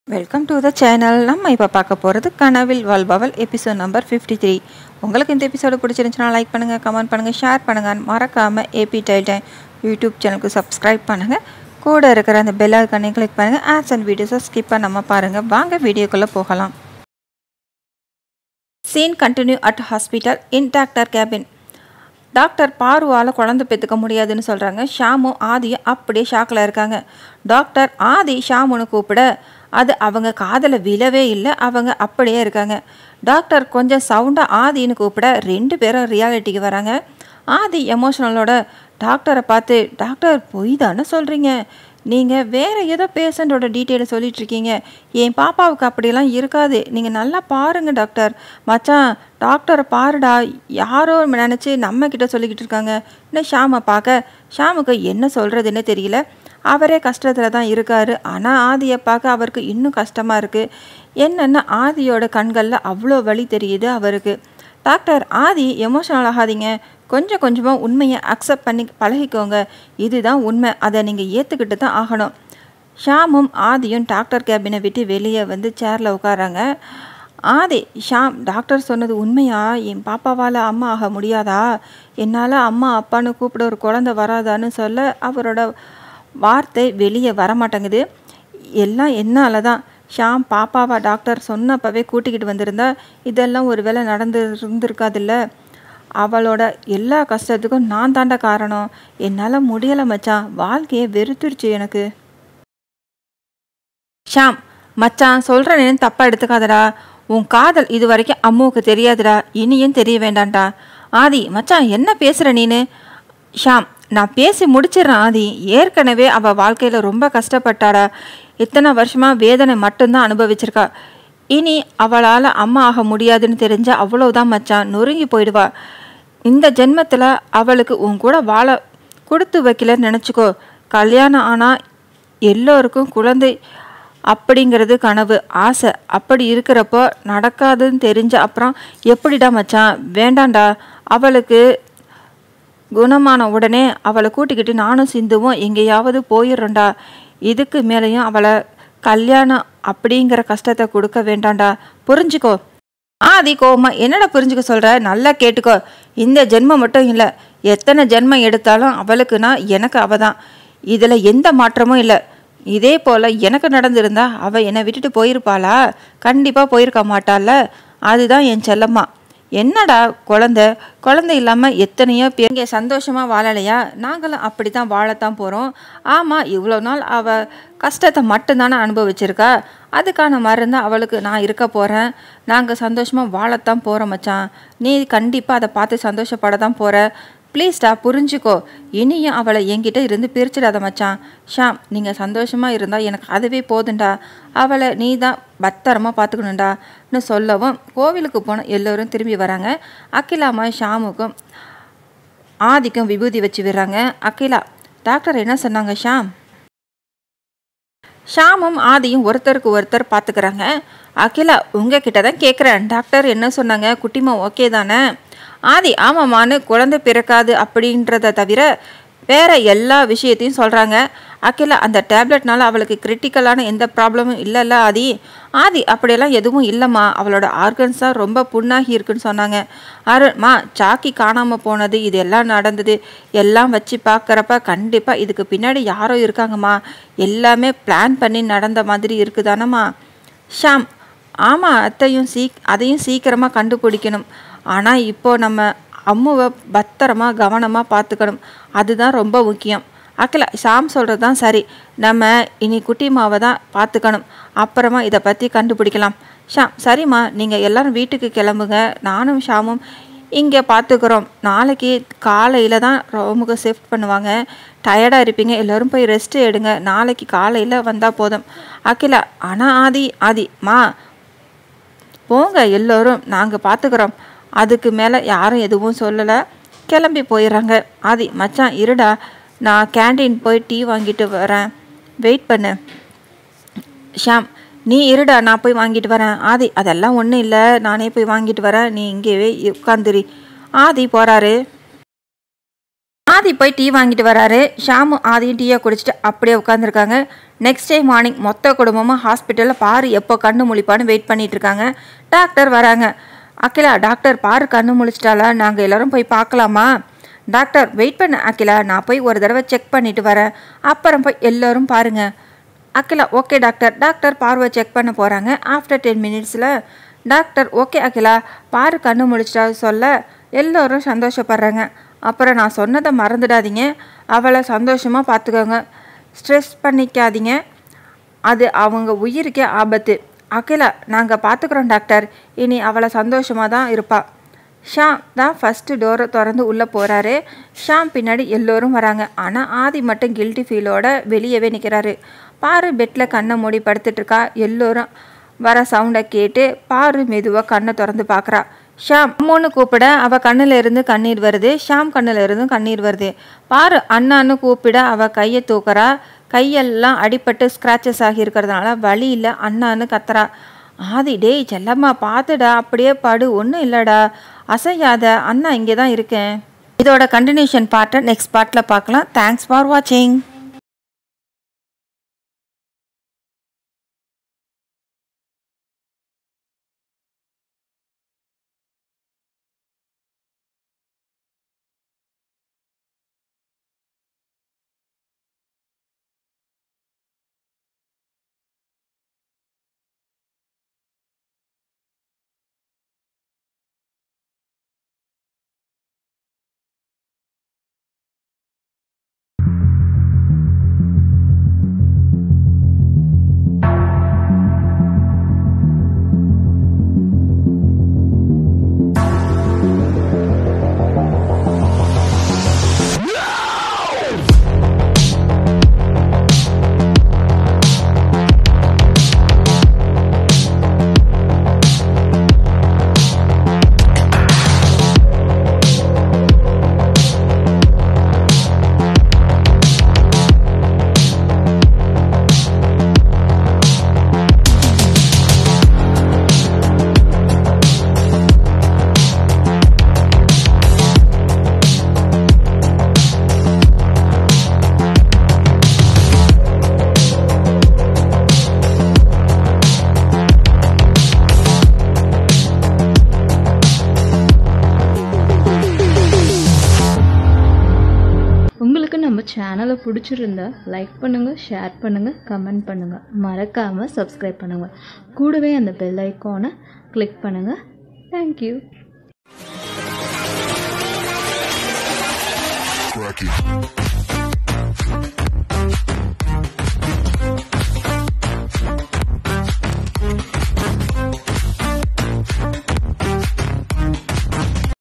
Welcome to the channel நம்ம இப்போ பார்க்க போகிறது கனவில் வாழ்பவள் எபிசோட் நம்பர் ஃபிஃப்டி த்ரீ உங்களுக்கு இந்த எபிசோடு பிடிச்சிருந்துச்சுன்னா லைக் பண்ணுங்கள் கமெண்ட் பண்ணுங்கள் ஷேர் பண்ணுங்கள் மறக்காமல் ஏபி டைல் டைம் யூடியூப் சேனலுக்கு சப்ஸ்கிரைப் பண்ணுங்கள் கூட இருக்கிற அந்த பெல் ஐக்கானே கிளிக் பண்ணுங்கள் ஆட்ஸ் அண்ட் வீடியோஸை ஸ்கிப் பண்ணாமல் பாருங்கள் வாங்க வீடியோக்குள்ளே போகலாம் scene continue at hospital in doctor cabin doctor பாருவால் குழந்தை பெற்றுக்க முடியாதுன்னு சொல்கிறாங்க ஷாமும் ஆதியும் அப்படியே ஷாக்கில் இருக்காங்க டாக்டர் ஆதி ஷாமுன்னு கூப்பிட அது அவங்க காதில் விழவே இல்லை அவங்க அப்படியே இருக்காங்க டாக்டர் கொஞ்சம் சவுண்டாக ஆதின்னு கூப்பிட ரெண்டு பேரும் ரியாலிட்டிக்கு வராங்க ஆதி எமோஷனலோட டாக்டரை பார்த்து டாக்டர் பொய் தானே சொல்கிறீங்க நீங்கள் வேறு ஏதோ பேஷண்ட்டோட டீட்டெயிலை சொல்லிட்டு இருக்கீங்க என் பாப்பாவுக்கு அப்படியெல்லாம் இருக்காது நீங்கள் நல்லா பாருங்கள் டாக்டர் மச்சான் டாக்டரை பாருடா யாரோ நினச்சி நம்மக்கிட்ட சொல்லிக்கிட்டு இருக்காங்க இன்னும் ஷாமை பார்க்க ஷாமுக்கு என்ன சொல்கிறதுன்னு தெரியல அவரே கஷ்டத்தில் தான் இருக்கார் ஆனால் ஆதியை பார்க்க அவருக்கு இன்னும் கஷ்டமாக இருக்குது என்னென்னா ஆதியோட கண்களில் அவ்வளோ வலி தெரியுது அவருக்கு டாக்டர் ஆதி எமோஷனல் ஆகாதீங்க கொஞ்சம் கொஞ்சமாக உண்மையை அக்செப்ட் பண்ணி பழகிக்கோங்க இதுதான் உண்மை அதை நீங்கள் ஏற்றுக்கிட்டு தான் ஆகணும் ஷாமும் ஆதியும் டாக்டர் கேபினை விட்டு வெளியே வந்து சேரில் உட்காராங்க ஆதி ஷாம் டாக்டர் சொன்னது உண்மையா என் பாப்பாவால் அம்மா ஆக முடியாதா என்னால் அம்மா அப்பான்னு கூப்பிட ஒரு குழந்தை வராதான்னு சொல்ல அவரோட வார்த்தை வெளியே வரமாட்டேங்குது எல்லாம் என்னால் தான் ஷாம் பாப்பாவா டாக்டர் சொன்னப்பவே கூட்டிக்கிட்டு வந்திருந்தா இதெல்லாம் ஒரு வேளை நடந்து இருந்திருக்காதுல்ல அவளோட எல்லா கஷ்டத்துக்கும் நான் தாண்ட காரணம் என்னால் முடியலை மச்சான் வாழ்க்கையை வெறுத்துருச்சு எனக்கு ஷாம் மச்சான் சொல்கிறேன்னு தப்பாக எடுத்துக்காதடா உன் காதல் இது வரைக்கும் அம்முவுக்கு தெரியாதுடா இனியும் தெரிய வேண்டாம்டா ஆதி மச்சான் என்ன பேசுகிற நீனு ஷாம் நான் பேசி முடிச்சிடுறேன் ஆதி ஏற்கனவே அவள் வாழ்க்கையில் ரொம்ப கஷ்டப்பட்டாடா இத்தனை வருஷமாக வேதனை மட்டும்தான் அனுபவிச்சிருக்கா இனி அவளால் அம்மா ஆக முடியாதுன்னு தெரிஞ்சா அவ்வளோதான் மச்சான் நொறுங்கி போயிடுவா இந்த ஜென்மத்தில் அவளுக்கு உன் கூட வாழ கொடுத்து வைக்கலன்னு நினச்சிக்கோ கல்யாணம் ஆனால் எல்லோருக்கும் குழந்தை அப்படிங்கிறது கனவு ஆசை அப்படி இருக்கிறப்போ நடக்காதுன்னு தெரிஞ்ச அப்புறம் எப்படிடா மச்சான் வேண்டாண்டா அவளுக்கு குணமான உடனே அவளை கூட்டிக்கிட்டு நானும் சிந்துவும் எங்கேயாவது போயிடுறோண்டா இதுக்கு மேலேயும் அவளை கல்யாணம் அப்படிங்கிற கஷ்டத்தை கொடுக்க வேண்டாம்டா புரிஞ்சுக்கோ ஆதி கோமா என்னடா புரிஞ்சுக்க சொல்கிற நல்லா கேட்டுக்கோ இந்த ஜென்மம் மட்டும் இல்லை எத்தனை ஜென்மம் எடுத்தாலும் அவளுக்குன்னா எனக்கு அவ தான் இதில் எந்த மாற்றமும் இல்லை இதே போல் எனக்கு நடந்திருந்தா அவள் என்னை விட்டுட்டு போயிருப்பாளா கண்டிப்பாக போயிருக்க மாட்டாள்ல அதுதான் என் செல்லம்மா என்னடா குழந்த குழந்தை இல்லாமல் எத்தனையோ பேர் இங்கே சந்தோஷமாக வாழலையா நாங்களும் அப்படி தான் வாழத்தான் போகிறோம் ஆமாம் இவ்வளோ நாள் அவள் கஷ்டத்தை மட்டும்தானே அனுபவிச்சிருக்கா அதுக்கான மருந்து அவளுக்கு நான் இருக்க போகிறேன் நாங்கள் சந்தோஷமாக வாழத்தான் போகிறோம் மச்சான் நீ கண்டிப்பாக அதை பார்த்து சந்தோஷப்பட தான் போகிற ப்ளீஸ்டா புரிஞ்சுக்கோ இனியும் அவளை என்கிட்ட இருந்து பிரிச்சிடாத மச்சான் ஷாம் நீங்கள் சந்தோஷமாக இருந்தால் எனக்கு அதுவே போதுண்டா அவளை நீ தான் பத்திரமா பார்த்துக்கணுண்டான்னு சொல்லவும் கோவிலுக்கு போன எல்லோரும் திரும்பி வராங்க அகிலாமா ஷாமுக்கும் ஆதிக்கும் விபூதி வச்சு விடுறாங்க அகிலா டாக்டர் என்ன சொன்னாங்க ஷாம் ஷாமும் ஆதியும் ஒருத்தருக்கு ஒருத்தர் பார்த்துக்கிறாங்க அகிலா உங்ககிட்ட தான் கேட்குறேன் டாக்டர் என்ன சொன்னாங்க குட்டிமா ஓகே தானே ஆதி ஆமாம்மான்னு குழந்தை பிறக்காது அப்படின்றத தவிர வேற எல்லா விஷயத்தையும் சொல்கிறாங்க அகிலா அந்த டேப்லெட்னால அவளுக்கு கிரிட்டிக்கலான எந்த ப்ராப்ளமும் இல்லைல்ல ஆதி ஆதி அப்படியெல்லாம் எதுவும் இல்லைம்மா அவளோட ஆர்கன்ஸ் தான் ரொம்ப புண்ணாகி இருக்குன்னு சொன்னாங்க அருண்மா சாக்கி காணாமல் போனது இது எல்லாம் நடந்தது எல்லாம் வச்சு பார்க்குறப்ப கண்டிப்பாக இதுக்கு பின்னாடி யாரோ இருக்காங்கம்மா எல்லாமே பிளான் பண்ணி நடந்த மாதிரி இருக்குதானம்மா ஷாம் ஆமாம் அத்தையும் சீக் அதையும் சீக்கிரமாக கண்டுபிடிக்கணும் ஆனால் இப்போ நம்ம அம்முவை பத்திரமா கவனமாக பார்த்துக்கணும் அதுதான் ரொம்ப முக்கியம் அக்கல சாம் சொல்கிறது தான் சரி நம்ம இனி குட்டிமாவை தான் பார்த்துக்கணும் அப்புறமா இதை பற்றி கண்டுபிடிக்கலாம் ஷாம் சரிம்மா நீங்கள் எல்லாரும் வீட்டுக்கு கிளம்புங்க நானும் ஷாமும் இங்கே பார்த்துக்குறோம் நாளைக்கு காலையில் தான் ரூமுக்கு ஷிஃப்ட் பண்ணுவாங்க டயர்டாக இருப்பீங்க எல்லோரும் போய் ரெஸ்ட் எடுங்க நாளைக்கு காலையில் வந்தால் போதும் அகிலா ஆனால் ஆதி ஆதி மா போங்க எல்லோரும் நாங்கள் பார்த்துக்குறோம் அதுக்கு மேலே யாரும் எதுவும் சொல்லலை கிளம்பி போயிடுறாங்க ஆதி மச்சான் இருடா நான் கேண்டீன் போய் டீ வாங்கிட்டு வரேன் வெயிட் பண்ணு ஷாம் நீ இருடா நான் போய் வாங்கிட்டு வரேன் ஆதி அதெல்லாம் ஒன்றும் இல்லை நானே போய் வாங்கிட்டு வரேன் நீ இங்கேயே உட்காந்துரி ஆதி போகிறாரு ஆதி போய் டீ வாங்கிட்டு வராரு ஷாமு ஆதியும் டீயை குடிச்சிட்டு அப்படியே உட்காந்துருக்காங்க நெக்ஸ்ட் டே மார்னிங் மொத்த குடும்பமும் ஹாஸ்பிட்டலில் பாரு எப்போ கண்ணு முழிப்பான்னு வெயிட் பண்ணிட்டு இருக்காங்க டாக்டர் வராங்க அகிலா டாக்டர் பாரு கண்ணு முழிச்சிட்டாலா நாங்கள் எல்லாரும் போய் பார்க்கலாமா டாக்டர் வெயிட் பண்ண அகிலா நான் போய் ஒரு தடவை செக் பண்ணிட்டு வரேன் அப்புறம் போய் எல்லோரும் பாருங்க அகிலா ஓகே டாக்டர் டாக்டர் பார்வை செக் பண்ண போகிறாங்க ஆஃப்டர் டென் மினிட்ஸில் டாக்டர் ஓகே அகிலா பாரு கண்ணு முடிச்சிட்டா சொல்ல எல்லோரும் சந்தோஷப்படுறாங்க அப்புறம் நான் சொன்னதை மறந்துடாதீங்க அவளை சந்தோஷமாக பார்த்துக்கோங்க ஸ்ட்ரெஸ் பண்ணிக்காதீங்க அது அவங்க உயிருக்கே ஆபத்து அகிலா நாங்கள் பார்த்துக்குறோம் டாக்டர் இனி அவளை சந்தோஷமாக தான் இருப்பா ஷாம் தான் ஃபஸ்ட்டு டோரை திறந்து உள்ளே போகிறாரு ஷாம் பின்னாடி எல்லோரும் வராங்க ஆனால் ஆதி மட்டும் கில்ட்டி ஃபீலோட வெளியவே நிற்கிறாரு பாரு பெட்டில் கண்ணை மூடி படுத்துட்டு இருக்கா எல்லோரும் வர சவுண்டை கேட்டு பாரு மெதுவாக கண்ணை திறந்து பார்க்குறா ஷாம் அம்முன்னு கூப்பிட அவ கண்ணுல இருந்து கண்ணீர் வருது ஷாம் கண்ணுல இருந்தும் கண்ணீர் வருது பாரு அண்ணான்னு கூப்பிட அவ கையை தூக்குறா கையெல்லாம் அடிபட்டு ஸ்க்ராச்சஸ் ஆகி இருக்கிறதுனால வலி இல்லை அண்ணான்னு கத்துறா ஆதி டேய் செல்லம்மா பார்த்துடா அப்படியே படு ஒன்றும் இல்லைடா அசையாத அண்ணா இங்கே தான் இருக்கேன் இதோட கண்டினியூஷன் பார்ட்டை நெக்ஸ்ட் பார்ட்டில் பார்க்கலாம் தேங்க்ஸ் ஃபார் வாட்சிங் உங்களுக்கு நம்ம சேனலை பிடிச்சிருந்தா லைக் பண்ணுங்கள் ஷேர் பண்ணுங்கள் கமெண்ட் பண்ணுங்கள் மறக்காமல் சப்ஸ்கிரைப் பண்ணுங்கள் கூடவே அந்த பெல் ஐக்கானை கிளிக் பண்ணுங்கள் தேங்க்யூ Crack it.